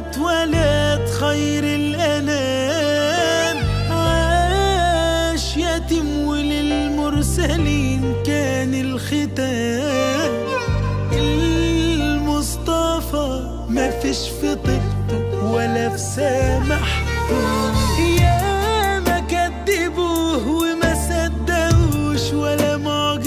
اتولد خير الأنام عاش يتيم وللمرسلين كان الختام المصطفى ما فيش في طيبته ولا في سامحته يا ما كدبوه وما صدقوش ولا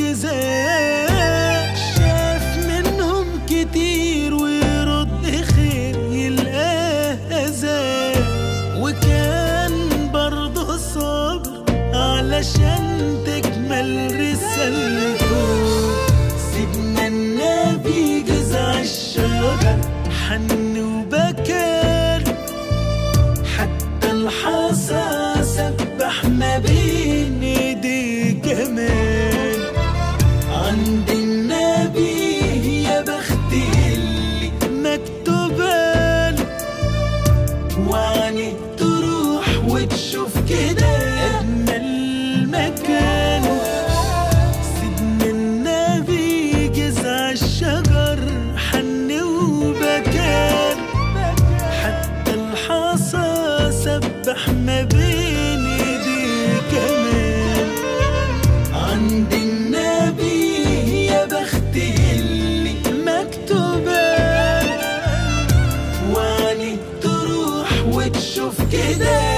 معجزات شاف منهم كتير ويرد خير يلقاه أذى وكان برضه صابر علشان تكمل رسالته سيدنا النبي جزع الشجر حن وبكر حتى الحصى سبح ما بين ايديه كمان عند النبي يا بختي اللي مكتوبة له وعني تروح وتشوف كده أجمل مكان سيدنا النبي جزع الشجر حن وبكان حتى الحصى سبح ما بين ايديه كمان عند النبي يا بختي اللي مكتوبة وعني تروح وتشوف كده